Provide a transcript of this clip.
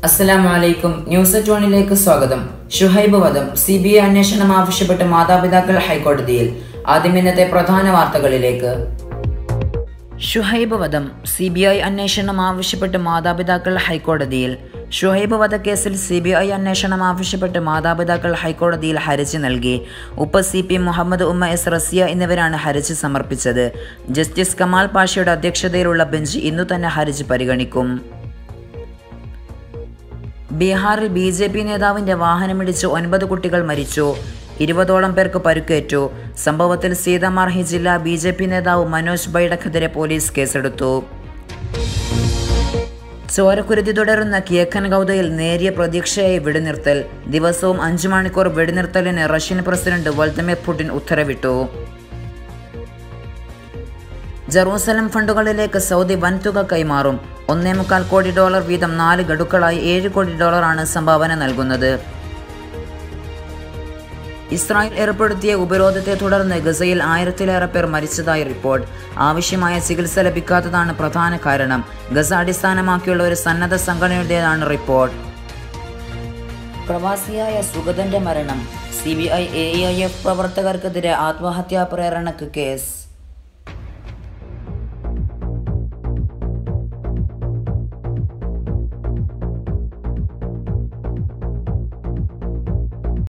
അസ്സലാമു അലൈക്കും ന്യൂസ് ട്വണിലേക്ക് സ്വാഗതം ഷുഹൈബ് വധം സി ബി ഐ അന്വേഷണം ആവശ്യപ്പെട്ട് മാതാപിതാക്കൾ ഹൈക്കോടതിയിൽ ആദ്യം ഇന്നത്തെ പ്രധാന വാർത്തകളിലേക്ക് ഷുഹൈബ് വധം സി ബി ഐ അന്വേഷണം ആവശ്യപ്പെട്ട് മാതാപിതാക്കൾ ഹൈക്കോടതിയിൽ ഷുഹൈബ് വധക്കേസിൽ സി ബി ഐ അന്വേഷണം ആവശ്യപ്പെട്ട് മാതാപിതാക്കൾ ഹൈക്കോടതിയിൽ ഹർജി നൽകി ഉപ്പ സി പി മുഹമ്മദ് ഉമ്മ എസ് റസിയ എന്നിവരാണ് ഹർജി സമർപ്പിച്ചത് ജസ്റ്റിസ് കമാൽ പാഷയുടെ അധ്യക്ഷതയിലുള്ള ബെഞ്ച് ഇന്നു തന്നെ ഹർജി പരിഗണിക്കും ബീഹാറിൽ ബി ജെ പി നേതാവിന്റെ വാഹനമിടിച്ച് ഒൻപത് കുട്ടികൾ മരിച്ചു ഇരുപതോളം പേർക്ക് പരുക്കേറ്റു സംഭവത്തിൽ സീതാമാർഹി ജില്ലാ ബി ജെ പി നേതാവ് മനോജ് ബൈഡക്കെതിരെ പോലീസ് കേസെടുത്തു ചോരക്കുരുതി തുടരുന്ന കിഴക്കൻ ഗൗദയിൽ നേരിയ പ്രതീക്ഷയായി വെടിനിർത്തൽ ദിവസവും അഞ്ചു മണിക്കൂർ വെടിനിർത്തലിന് റഷ്യൻ പ്രസിഡന്റ് വൾദമിർ പുടിൻ ഉത്തരവിട്ടു ജെറൂസലം ഫണ്ടുകളിലേക്ക് സൗദി വൻതുക കൈമാറും ഒന്നേ മുക്കാൽ കോടി ഡോളർ വീതം നാല് ഗഡുക്കളായി ഏഴ് കോടി ഡോളറാണ് സംഭാവന നൽകുന്നത് ഇസ്രായേൽ ഏർപ്പെടുത്തിയ ഉപരോധത്തെ തുടർന്ന് ഗസയിൽ ആയിരത്തിലേറെ പേർ മരിച്ചതായി റിപ്പോർട്ട് ആവശ്യമായ ചികിത്സ ലഭിക്കാത്തതാണ് പ്രധാന കാരണം ഗസ അടിസ്ഥാനമാക്കിയുള്ള ഒരു സന്നദ്ധ സംഘടനയുടേതാണ് റിപ്പോർട്ട് പ്രവാസിയായ സുഗതന്റെ മരണം C B I A I F പ്രവർത്തകർക്കെതിരെ ആത്മഹത്യാ പ്രേരണക്ക് കേസ്